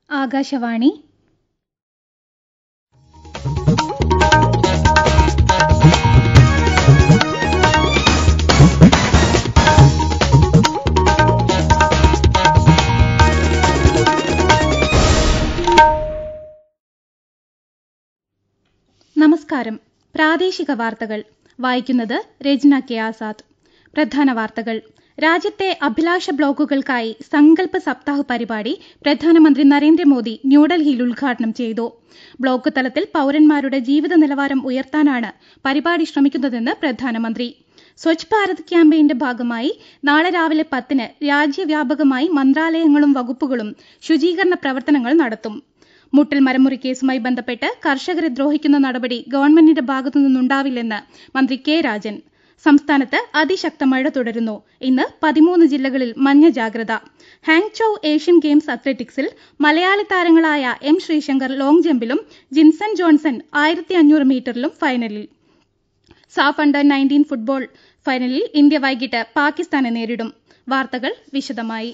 ആകാശവാണി നമസ്കാരം പ്രാദേശിക വാർത്തകൾ വായിക്കുന്നത് രജ്ന കെ ആസാദ് പ്രധാന വാർത്തകൾ രാജ്യത്തെ അഭിലാഷ ബ്ലോക്കുകൾക്കായി സങ്കല്പ സപ്താഹ് പരിപാടി പ്രധാനമന്ത്രി നരേന്ദ്രമോദി ന്യൂഡൽഹിയിൽ ഉദ്ഘാടനം ചെയ്തു ബ്ലോക്ക് തലത്തിൽ പൌരന്മാരുടെ ജീവിത നിലവാരം ഉയർത്താനാണ് പരിപാടി ശ്രമിക്കുന്നതെന്ന് പ്രധാനമന്ത്രി സ്വച്ഛ് ഭാരത് ക്യാമ്പയിന്റെ ഭാഗമായി നാളെ രാവിലെ പത്തിന് രാജ്യവ്യാപകമായി മന്ത്രാലയങ്ങളും വകുപ്പുകളും ശുചീകരണ പ്രവർത്തനങ്ങൾ നടത്തും മുട്ടൽ മരമുറി കേസുമായി ബന്ധപ്പെട്ട് കർഷകരെ ദ്രോഹിക്കുന്ന നടപടി ഗവൺമെന്റിന്റെ ഭാഗത്തു നിന്നുണ്ടാവില്ലെന്ന് മന്ത്രി കെ രാജൻ സംസ്ഥാനത്ത് അതിശക്ത മഴ തുടരുന്നു ഇന്ന് പതിമൂന്ന് ജില്ലകളിൽ മഞ്ഞ ജാഗ്രത ഹാങ്ചോ ഏഷ്യൻ ഗെയിംസ് അത്ലറ്റിക്സിൽ മലയാളി താരങ്ങളായ എം ശ്രീശങ്കർ ലോങ് ജമ്പിലും ജിൻസൺ ജോൺസൺ ആയിരത്തി അഞ്ഞൂറ് മീറ്ററിലും ഫൈനലിൽ സാഫ് അണ്ടർ നയൻറ്റീൻ ഫുട്ബോൾ ഫൈനലിൽ ഇന്ത്യ വൈകിട്ട് പാകിസ്ഥാനെ നേരിടും വാർത്തകൾ വിശദമായി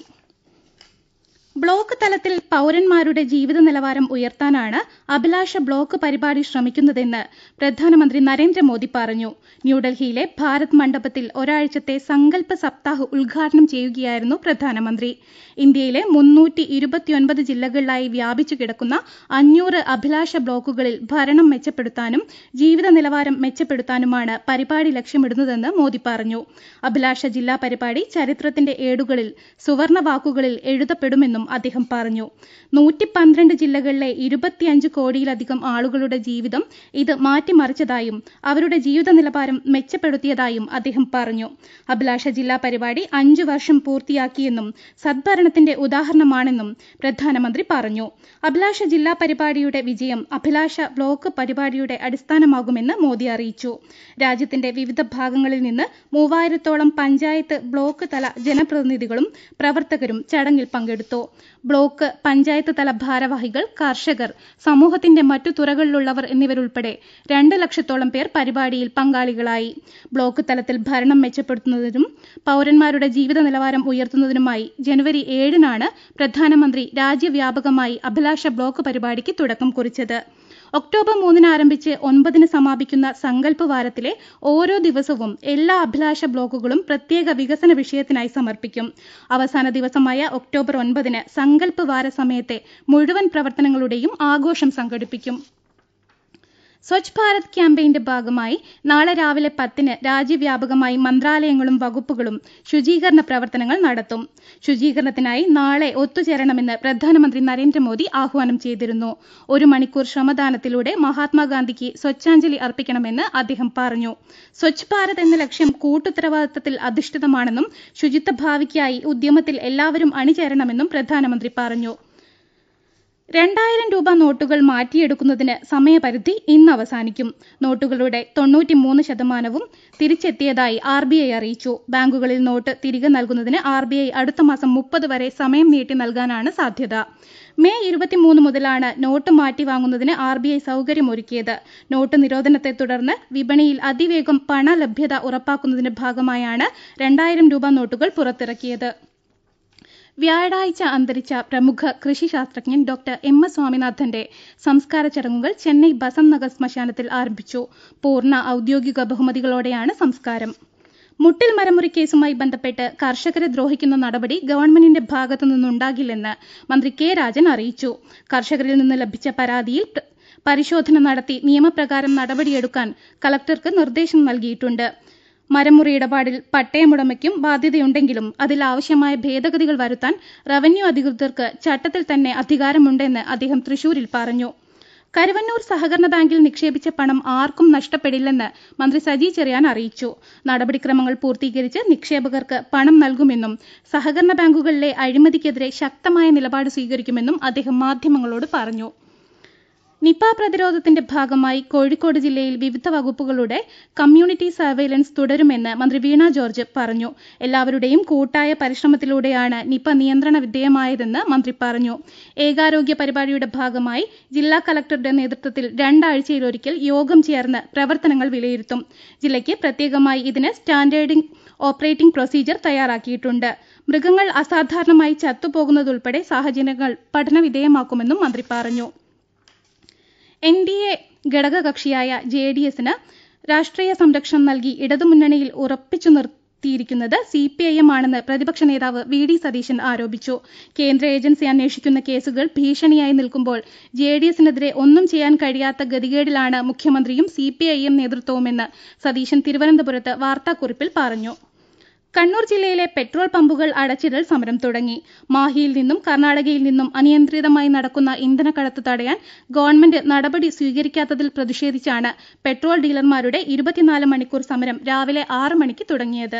ബ്ലോക്ക് തലത്തിൽ പൌരന്മാരുടെ ജീവിത നിലവാരം ഉയർത്താനാണ് അഭിലാഷ ബ്ലോക്ക് പരിപാടി ശ്രമിക്കുന്നതെന്ന് പ്രധാനമന്ത്രി നരേന്ദ്രമോദി പറഞ്ഞു ന്യൂഡൽഹിയിലെ ഭാരത് മണ്ഡപത്തിൽ ഒരാഴ്ചത്തെ സങ്കല്പ സപ്താഹ് ഉദ്ഘാടനം ചെയ്യുകയായിരുന്നു പ്രധാനമന്ത്രി ഇന്ത്യയിലെ മുന്നൂറ്റി ഇരുപത്തിയൊൻപത് ജില്ലകളിലായി വ്യാപിച്ചു കിടക്കുന്ന അഞ്ഞൂറ് അഭിലാഷ ബ്ലോക്കുകളിൽ ഭരണം മെച്ചപ്പെടുത്താനും ജീവിത നിലവാരം മെച്ചപ്പെടുത്താനുമാണ് പരിപാടി ലക്ഷ്യമിടുന്നതെന്ന് മോദി പറഞ്ഞു അഭിലാഷ ജില്ലാ പരിപാടി ചരിത്രത്തിന്റെ ഏടുകളിൽ സുവർണ വാക്കുകളിൽ എഴുതപ്പെടുമെന്നും അദ്ദേഹം പറഞ്ഞു നൂറ്റി പന്ത്രണ്ട് ജില്ലകളിലെ ഇരുപത്തിയഞ്ച് കോടിയിലധികം ആളുകളുടെ ജീവിതം ഇത് മാറ്റിമറിച്ചതായും അവരുടെ ജീവിത നിലവാരം മെച്ചപ്പെടുത്തിയതായും അദ്ദേഹം പറഞ്ഞു അഭിലാഷ ജില്ലാ പരിപാടി അഞ്ചു വർഷം പൂർത്തിയാക്കിയെന്നും സദ്ഭരണത്തിന്റെ ഉദാഹരണമാണെന്നും പ്രധാനമന്ത്രി പറഞ്ഞു അഭിലാഷ ജില്ലാ പരിപാടിയുടെ വിജയം അഭിലാഷ ബ്ലോക്ക് പരിപാടിയുടെ അടിസ്ഥാനമാകുമെന്ന് മോദി അറിയിച്ചു രാജ്യത്തിന്റെ വിവിധ ഭാഗങ്ങളിൽ നിന്ന് മൂവായിരത്തോളം പഞ്ചായത്ത് ബ്ലോക്ക് തല ജനപ്രതിനിധികളും പ്രവർത്തകരും ചടങ്ങിൽ പങ്കെടുത്തു ബ്ലോക്ക് പഞ്ചായത്ത് തല ഭാരവാഹികൾ കർഷകർ സമൂഹത്തിന്റെ മറ്റു തുറകളിലുള്ളവർ എന്നിവരുൾപ്പെടെ രണ്ട് ലക്ഷത്തോളം പേർ പരിപാടിയിൽ പങ്കാളികളായി ബ്ലോക്ക് തലത്തിൽ ഭരണം മെച്ചപ്പെടുത്തുന്നതിനും പൌരന്മാരുടെ ജീവിത നിലവാരം ഉയർത്തുന്നതിനുമായി ജനുവരി ഏഴിനാണ് പ്രധാനമന്ത്രി രാജ്യവ്യാപകമായി അഭിലാഷ ബ്ലോക്ക് പരിപാടിക്ക് തുടക്കം കുറിച്ചത് ഒക്ടോബർ മൂന്നിന് ആരംഭിച്ച് ഒൻപതിന് സമാപിക്കുന്ന സങ്കല്പ് വാരത്തിലെ ഓരോ ദിവസവും എല്ലാ അഭിലാഷ ബ്ലോക്കുകളും പ്രത്യേക വികസന വിഷയത്തിനായി സമർപ്പിക്കും അവസാന ദിവസമായ ഒക്ടോബർ ഒൻപതിന് സങ്കല്പ് വാര സമയത്തെ മുഴുവൻ പ്രവർത്തനങ്ങളുടെയും ആഘോഷം സംഘടിപ്പിക്കും സ്വച്ഛ് ഭാരത് ക്യാമ്പയിന്റെ ഭാഗമായി നാളെ രാവിലെ പത്തിന് രാജ്യവ്യാപകമായി മന്ത്രാലയങ്ങളും വകുപ്പുകളും ശുചീകരണ പ്രവർത്തനങ്ങൾ നടത്തും ശുചീകരണത്തിനായി നാളെ ഒത്തുചേരണമെന്ന് പ്രധാനമന്ത്രി നരേന്ദ്രമോദി ആഹ്വാനം ചെയ്തിരുന്നു ഒരു മണിക്കൂർ ശ്രമദാനത്തിലൂടെ മഹാത്മാഗാന്ധിക്ക് സ്വച്ഛാഞ്ജലി അർപ്പിക്കണമെന്ന് അദ്ദേഹം പറഞ്ഞു സ്വച്ഛ് ഭാരത് എന്ന ലക്ഷ്യം കൂട്ടുത്തരവാദിത്തത്തിൽ അധിഷ്ഠിതമാണെന്നും ശുചിത്വ ഭാവിക്കായി ഉദ്യമത്തിൽ എല്ലാവരും അണിചേരണമെന്നും പ്രധാനമന്ത്രി പറഞ്ഞു രണ്ടായിരം രൂപ നോട്ടുകൾ മാറ്റിയെടുക്കുന്നതിന് സമയപരിധി ഇന്ന് അവസാനിക്കും നോട്ടുകളുടെ തൊണ്ണൂറ്റിമൂന്ന് ശതമാനവും തിരിച്ചെത്തിയതായി ആർ ബി ഐ അറിയിച്ചു ബാങ്കുകളിൽ നോട്ട് തിരികെ നൽകുന്നതിന് ആർ ബി ഐ അടുത്ത മാസം മുപ്പത് വരെ സമയം നീട്ടി നൽകാനാണ് സാധ്യത മെയ് ഇരുപത്തിമൂന്ന് മുതലാണ് നോട്ട് മാറ്റി വാങ്ങുന്നതിന് ആർ ബി ഐ സൗകര്യമൊരുക്കിയത് നോട്ട് നിരോധനത്തെ തുടർന്ന് വിപണിയിൽ അതിവേഗം പണലഭ്യത ഉറപ്പാക്കുന്നതിന്റെ ഭാഗമായാണ് രണ്ടായിരം രൂപ നോട്ടുകൾ പുറത്തിറക്കിയത് വ്യാഴാഴ്ച അന്തരിച്ച പ്രമുഖ കൃഷി ശാസ്ത്രജ്ഞൻ ഡോക്ടർ എം എസ് സ്വാമിനാഥന്റെ സംസ്കാര ചടങ്ങുകൾ ചെന്നൈ ബസന്ത് നഗർ ശ്മശാനത്തിൽ ആരംഭിച്ചു പൂർണ്ണ ഔദ്യോഗിക ബഹുമതികളോടെയാണ് സംസ്കാരം മുട്ടിൽ മരമുറി കേസുമായി ബന്ധപ്പെട്ട് കർഷകരെ ദ്രോഹിക്കുന്ന നടപടി ഗവൺമെന്റിന്റെ ഭാഗത്തു നിന്നുണ്ടാകില്ലെന്ന് മന്ത്രി കെ രാജൻ അറിയിച്ചു കർഷകരിൽ നിന്ന് ലഭിച്ച പരാതിയിൽ പരിശോധന നടത്തി നിയമപ്രകാരം നടപടിയെടുക്കാൻ കളക്ടർക്ക് നിർദ്ദേശം നൽകിയിട്ടുണ്ട് മരമുറി ഇടപാടിൽ പട്ടയമുടമയ്ക്കും ബാധ്യതയുണ്ടെങ്കിലും അതിൽ ആവശ്യമായ ഭേദഗതികൾ വരുത്താൻ റവന്യൂ അധികൃതർക്ക് ചട്ടത്തിൽ തന്നെ അധികാരമുണ്ടെന്ന് അദ്ദേഹം തൃശൂരിൽ പറഞ്ഞു കരുവന്നൂർ സഹകരണ ബാങ്കിൽ നിക്ഷേപിച്ച പണം ആർക്കും നഷ്ടപ്പെടില്ലെന്ന് മന്ത്രി സജി ചെറിയാൻ അറിയിച്ചു നടപടിക്രമങ്ങൾ പൂർത്തീകരിച്ച് നിക്ഷേപകർക്ക് പണം നൽകുമെന്നും സഹകരണ ബാങ്കുകളിലെ അഴിമതിക്കെതിരെ ശക്തമായ നിലപാട് സ്വീകരിക്കുമെന്നും അദ്ദേഹം മാധ്യമങ്ങളോട് പറഞ്ഞു നിപ പ്രതിരോധത്തിന്റെ ഭാഗമായി കോഴിക്കോട് ജില്ലയിൽ വിവിധ വകുപ്പുകളുടെ കമ്മ്യൂണിറ്റി സർവൈലൻസ് തുടരുമെന്ന് മന്ത്രി വീണ ജോർജ് പറഞ്ഞു എല്ലാവരുടെയും കൂട്ടായ പരിശ്രമത്തിലൂടെയാണ് നിപ നിയന്ത്രണ വിധേയമായതെന്ന് മന്ത്രി പറഞ്ഞു ഏകാരോഗ്യ പരിപാടിയുടെ ഭാഗമായി ജില്ലാ കളക്ടറുടെ നേതൃത്വത്തിൽ രണ്ടാഴ്ചയിലൊരിക്കൽ യോഗം ചേർന്ന് പ്രവർത്തനങ്ങൾ വിലയിരുത്തും ജില്ലയ്ക്ക് പ്രത്യേകമായി ഇതിന് സ്റ്റാൻഡേർഡിംഗ് ഓപ്പറേറ്റിംഗ് പ്രൊസീജിയർ തയ്യാറാക്കിയിട്ടുണ്ട് മൃഗങ്ങൾ അസാധാരണമായി ചത്തുപോകുന്നതുൾപ്പെടെ സാഹചര്യങ്ങൾ പഠനവിധേയമാക്കുമെന്നും മന്ത്രി പറഞ്ഞു എൻ ഡി എ ഘടകകക്ഷിയായ ജെ ഡി എസിന് രാഷ്ട്രീയ സംരക്ഷണം നൽകി ഇടതുമുന്നണിയിൽ ഉറപ്പിച്ചു നിർത്തിയിരിക്കുന്നത് സി പി ഐ എം ആണെന്ന് പ്രതിപക്ഷ നേതാവ് വി ഡി സതീശൻ ആരോപിച്ചു കേന്ദ്ര ഏജൻസി അന്വേഷിക്കുന്ന കേസുകൾ ഭീഷണിയായി നിൽക്കുമ്പോൾ ജെ ഡി എസിനെതിരെ ഒന്നും ചെയ്യാൻ കഴിയാത്ത ഗതികേടിലാണ് മുഖ്യമന്ത്രിയും സി പി ഐ എം നേതൃത്വവുമെന്ന് സതീശൻ തിരുവനന്തപുരത്ത് വാർത്താക്കുറിപ്പിൽ പറഞ്ഞു കണ്ണൂർ ജില്ലയിലെ പെട്രോൾ പമ്പുകൾ അടച്ചിടൽ സമരം തുടങ്ങി മാഹിയിൽ നിന്നും കർണാടകയിൽ നിന്നും അനിയന്ത്രിതമായി നടക്കുന്ന ഇന്ധനക്കടത്ത് തടയാൻ ഗവൺമെന്റ് നടപടി സ്വീകരിക്കാത്തതിൽ പ്രതിഷേധിച്ചാണ് പെട്രോൾ ഡീലർമാരുടെ ഇരുപത്തിനാല് മണിക്കൂർ സമരം രാവിലെ ആറ് മണിക്ക് തുടങ്ങിയത്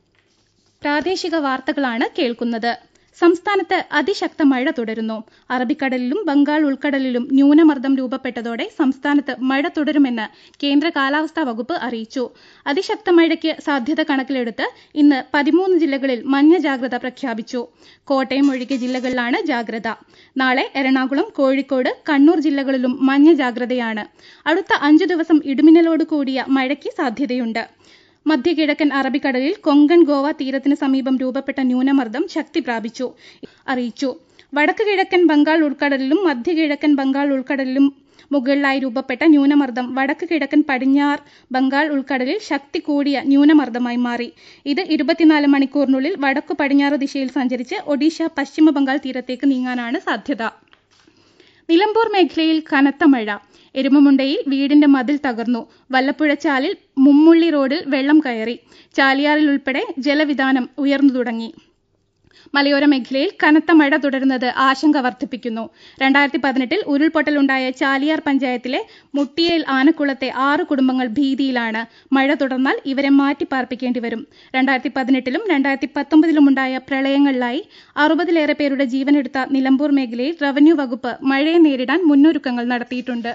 പ്രാദേശിക വാർത്തകളാണ് കേൾക്കുന്നത് സംസ്ഥാനത്ത് അതിശക്ത മഴ തുടരുന്നു അറബിക്കടലിലും ബംഗാൾ ഉൾക്കടലിലും ന്യൂനമർദ്ദം രൂപപ്പെട്ടതോടെ സംസ്ഥാനത്ത് മഴ തുടരുമെന്ന് കേന്ദ്ര കാലാവസ്ഥാ വകുപ്പ് അറിയിച്ചു അതിശക്ത മഴയ്ക്ക് സാധ്യത കണക്കിലെടുത്ത് ഇന്ന് പതിമൂന്ന് ജില്ലകളിൽ മഞ്ഞ ജാഗ്രത പ്രഖ്യാപിച്ചു കോട്ടയം ഒഴികെ ജില്ലകളിലാണ് ജാഗ്രത നാളെ എറണാകുളം കോഴിക്കോട് കണ്ണൂർ ജില്ലകളിലും മഞ്ഞ ജാഗ്രതയാണ് അടുത്ത അഞ്ചു ദിവസം ഇടിമിന്നലോട് കൂടിയ മഴയ്ക്ക് സാധ്യതയുണ്ട് മധ്യകിഴക്കൻ അറബിക്കടലിൽ കൊങ്കൺ ഗോവ തീരത്തിന് സമീപം രൂപപ്പെട്ട ന്യൂനമർദ്ദം ശക്തി പ്രാപിച്ചു അറിയിച്ചു വടക്ക് കിഴക്കൻ ബംഗാൾ ഉൾക്കടലിലും മധ്യകിഴക്കൻ ബംഗാൾ ഉൾക്കടലിലും മുകളിലായി രൂപപ്പെട്ട ന്യൂനമർദ്ദം വടക്ക് കിഴക്കൻ പടിഞ്ഞാറ് ബംഗാൾ ഉൾക്കടലിൽ ശക്തി കൂടിയ ന്യൂനമർദ്ദമായി മാറി ഇത് ഇരുപത്തിനാല് മണിക്കൂറിനുള്ളിൽ വടക്കു പടിഞ്ഞാറ് ദിശയിൽ സഞ്ചരിച്ച് ഒഡീഷ പശ്ചിമ ബംഗാൾ തീരത്തേക്ക് നീങ്ങാനാണ് സാധ്യത നിലമ്പൂർ മേഖലയിൽ കനത്ത മഴ എരുമമുണ്ടയിൽ വീടിന്റെ മതിൽ തകർന്നു വല്ലപ്പുഴച്ചാലിൽ മുമ്മുള്ളി റോഡിൽ വെള്ളം കയറി ചാലിയാറിൽ ഉൾപ്പെടെ ജലവിധാനം ഉയർന്നു തുടങ്ങി മലയോര മേഖലയിൽ കനത്ത മഴ തുടരുന്നത് ആശങ്ക വർദ്ധിപ്പിക്കുന്നു രണ്ടായിരത്തി പതിനെട്ടിൽ ഉരുൾപൊട്ടലുണ്ടായ ചാലിയാർ പഞ്ചായത്തിലെ മുട്ടിയേൽ ആനക്കുളത്തെ ആറ് കുടുംബങ്ങൾ ഭീതിയിലാണ് മഴ തുടർന്നാൽ ഇവരെ മാറ്റിപ്പാർപ്പിക്കേണ്ടി വരും രണ്ടായിരത്തി പതിനെട്ടിലും രണ്ടായിരത്തി പത്തൊമ്പതിലുമുണ്ടായ പ്രളയങ്ങളിലായി അറുപതിലേറെ പേരുടെ ജീവനെടുത്ത നിലമ്പൂർ മേഖലയിൽ റവന്യൂ വകുപ്പ് മഴയെ നേരിടാൻ മുന്നൊരുക്കങ്ങൾ നടത്തിയിട്ടുണ്ട്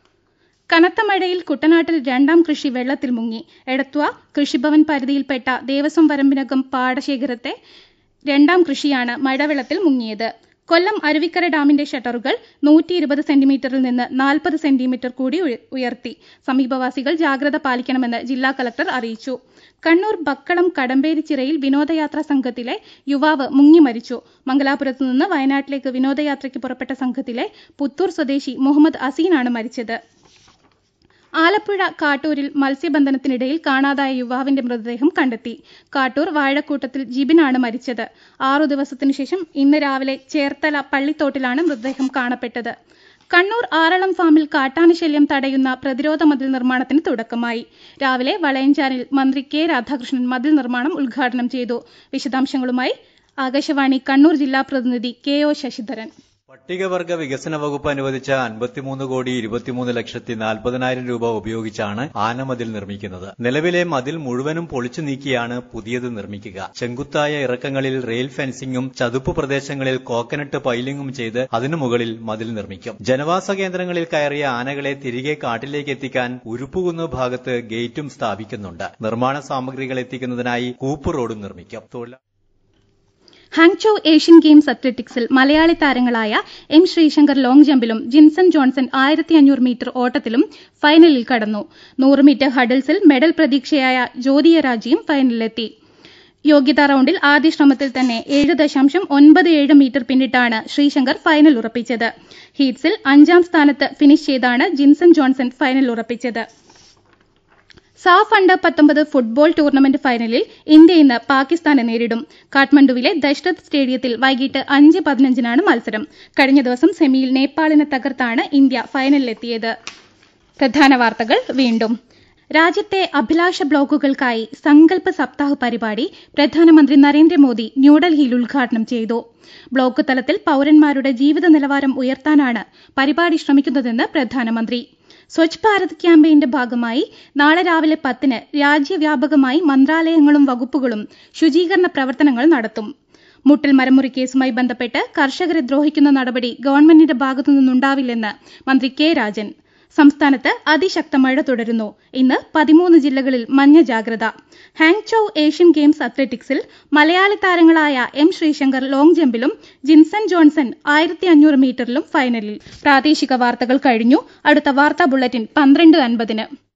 കനത്ത മഴയിൽ കുട്ടനാട്ടിൽ രണ്ടാം കൃഷി വെള്ളത്തിൽ മുങ്ങി എടത്വ കൃഷിഭവൻ പരിധിയിൽപ്പെട്ട ദേവസ്വം വരമ്പിനകം പാടശേഖരത്തെ രണ്ടാം കൃഷിയാണ് മഴവെള്ളത്തിൽ മുങ്ങിയത് കൊല്ലം അരുവിക്കര ഡാമിന്റെ ഷട്ടറുകൾ നൂറ്റി ഇരുപത് സെന്റിമീറ്ററിൽ നിന്ന് നാൽപ്പത് സെന്റിമീറ്റർ കൂടി ഉയർത്തി സമീപവാസികൾ ജാഗ്രത പാലിക്കണമെന്ന് ജില്ലാ കലക്ടർ അറിയിച്ചു കണ്ണൂർ ബക്കളം കടമ്പേരിച്ചിറയിൽ വിനോദയാത്രാ സംഘത്തിലെ യുവാവ് മുങ്ങി മരിച്ചു മംഗലാപുരത്തു നിന്ന് വയനാട്ടിലേക്ക് വിനോദയാത്രയ്ക്ക് പുറപ്പെട്ട സംഘത്തിലെ പുത്തൂർ സ്വദേശി മുഹമ്മദ് അസീനാണ് മരിച്ചത് ആലപ്പുഴ കാട്ടൂരിൽ മത്സ്യബന്ധനത്തിനിടയിൽ കാണാതായ യുവാവിന്റെ മൃതദേഹം കണ്ടെത്തി കാട്ടൂർ വാഴക്കൂട്ടത്തിൽ ജിബിനാണ് മരിച്ചത് ആറു ദിവസത്തിനു ശേഷം ഇന്ന് രാവിലെ ചേർത്തല പള്ളിത്തോട്ടിലാണ് മൃതദേഹം കാണപ്പെട്ടത് കണ്ണൂർ ആറളം ഫാമിൽ കാട്ടാനശല്യം തടയുന്ന പ്രതിരോധ മതിൽ നിർമ്മാണത്തിന് തുടക്കമായി രാവിലെ വളയഞ്ചാനിൽ മന്ത്രി കെ രാധാകൃഷ്ണൻ മതിൽ നിർമ്മാണം ഉദ്ഘാടനം ചെയ്തു വിശദാംശങ്ങളുമായി ആകാശവാണി കണ്ണൂർ ജില്ലാ പ്രതിനിധി കെ ഒ ശശിധരൻ പട്ടികവർഗ വികസന വകുപ്പ് അനുവദിച്ച അൻപത്തിമൂന്ന് കോടി ഇരുപത്തിമൂന്ന് ലക്ഷത്തി നാൽപ്പതിനായിരം രൂപ ഉപയോഗിച്ചാണ് ആനമതിൽ നിർമ്മിക്കുന്നത് നിലവിലെ മതിൽ മുഴുവനും പൊളിച്ചു നീക്കിയാണ് പുതിയത് നിർമ്മിക്കുക ചെങ്കുത്തായ ഇറക്കങ്ങളിൽ റെയിൽ ഫെൻസിംഗും ചതുപ്പ് പ്രദേശങ്ങളിൽ കോക്കനട്ട് പൈലിംഗും ചെയ്ത് അതിനു മുകളിൽ മതിൽ നിർമ്മിക്കും ജനവാസ കേന്ദ്രങ്ങളിൽ കയറിയ ആനകളെ തിരികെ കാട്ടിലേക്ക് എത്തിക്കാൻ ഉരുപ്പുകുന്ന് ഭാഗത്ത് ഗേറ്റും സ്ഥാപിക്കുന്നുണ്ട് നിർമ്മാണ സാമഗ്രികൾ എത്തിക്കുന്നതിനായി കൂപ്പ് റോഡും നിർമ്മിക്കും ഹാങ്ചോ ഏഷ്യൻ ഗെയിംസ് അത്ലറ്റിക്സിൽ മലയാളി താരങ്ങളായ എം ശ്രീശങ്കർ ലോങ് ജമ്പിലും ജിൻസൺ ജോൺസൺ ആയിരത്തി അഞ്ഞൂറ് മീറ്റർ ഓട്ടത്തിലും ഫൈനലിൽ കടന്നു നൂറ് മീറ്റർ ഹഡിൽസിൽ മെഡൽ പ്രതീക്ഷയായ ജ്യോതിയരാജിയും ഫൈനലിലെത്തി യോഗ്യതാ റൌണ്ടിൽ ആദ്യ ശ്രമത്തിൽ തന്നെ ഏഴ് ദശാംശം ഒൻപത് ഏഴ് മീറ്റർ പിന്നിട്ടാണ് ശ്രീശങ്കർ ഫൈനൽ ഉറപ്പിച്ചത് ഹീറ്റ്സിൽ അഞ്ചാം സ്ഥാനത്ത് ഫിനിഷ് ചെയ്താണ് ജിൻസൺ ജോൺസൺ ഫൈനൽ ഉറപ്പിച്ചത് സാഫ് അണ്ടർ പത്തൊമ്പത് ഫുട്ബോൾ ടൂർണമെന്റ് ഫൈനലിൽ ഇന്ത്യ ഇന്ന് പാകിസ്ഥാനെ നേരിടും കാഠ്മണ്ഡുവിലെ ദശ്രത് സ്റ്റേഡിയത്തിൽ വൈകിട്ട് അഞ്ച് പതിനഞ്ചിനാണ് മത്സരം കഴിഞ്ഞ ദിവസം സെമിയിൽ നേപ്പാളിനെ തകർത്താണ് ഇന്ത്യ ഫൈനലിലെത്തിയത് പ്രധാന വാർത്തകൾ വീണ്ടും രാജ്യത്തെ അഭിലാഷ ബ്ലോക്കുകൾക്കായി സങ്കല്പ സപ്താഹ് പരിപാടി പ്രധാനമന്ത്രി നരേന്ദ്രമോദി ന്യൂഡൽഹിയിൽ ഉദ്ഘാടനം ചെയ്തു ബ്ലോക്ക് തലത്തിൽ പൌരന്മാരുടെ ജീവിത നിലവാരം ഉയർത്താനാണ് പരിപാടി ശ്രമിക്കുന്നതെന്ന് പ്രധാനമന്ത്രി സ്വച്ഛ് ഭാരത് ക്യാമ്പയിന്റെ ഭാഗമായി നാളെ രാവിലെ പത്തിന് രാജ്യവ്യാപകമായി മന്ത്രാലയങ്ങളും വകുപ്പുകളും ശുചീകരണ പ്രവർത്തനങ്ങൾ നടത്തും മുട്ടൽ മരമുറി കേസുമായി ബന്ധപ്പെട്ട് കർഷകരെ ദ്രോഹിക്കുന്ന നടപടി ഗവൺമെന്റിന്റെ ഭാഗത്തുനിന്നുണ്ടാവില്ലെന്ന് മന്ത്രി കെ രാജൻ സംസ്ഥാനത്ത് അതിശക്ത മഴ തുടരുന്നു ഇന്ന് പതിമൂന്ന് ജില്ലകളിൽ മഞ്ഞ ജാഗ്രത ഹാങ്ചോ ഏഷ്യൻ ഗെയിംസ് അത്ലറ്റിക്സിൽ മലയാളി താരങ്ങളായ എം ശ്രീശങ്കർ ലോങ് ജമ്പിലും ജിൻസൺ ജോൺസൺ ആയിരത്തി അഞ്ഞൂറ് മീറ്ററിലും ഫൈനലിൽ പ്രാദേശിക വാർത്തകൾ കഴിഞ്ഞു അടുത്ത വാർത്താ ബുള്ളറ്റിൻ പന്ത്രണ്ട് അൻപതിന്